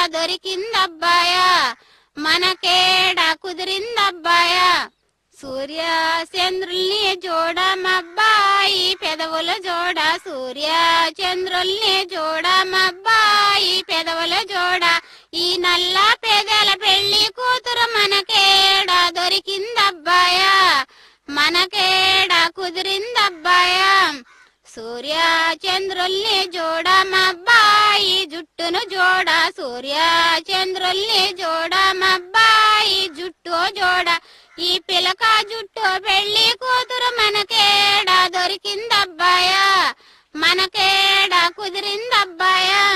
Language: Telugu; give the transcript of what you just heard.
దొరికిందబ్బాయ మనకేడ కుదిరిందబ్బాయ సూర్య చంద్రుల్ని చూడమబ్బాయి పెదవుల జోడ సూర్య చంద్రుల్ని చూడమబ్బాయి పెదవుల జోడ ఈ నల్ల పెదల పెళ్లి కూతురు మనకేడ దొరికిందబ్బాయ మనకేడ కుదిరిందబ్బాయ సూర్య చంద్రుల్ని చూడమబ్బాయి జుట్టును జోడ సూర్య చంద్రుల్ని చూడమబ్బాయి జుట్టు జోడ ఈ పిలక జుట్టు పెళ్లి కూతురు మనకేడ దొరికిందబ్బాయ మనకేడ కుదిరిందబ్బాయ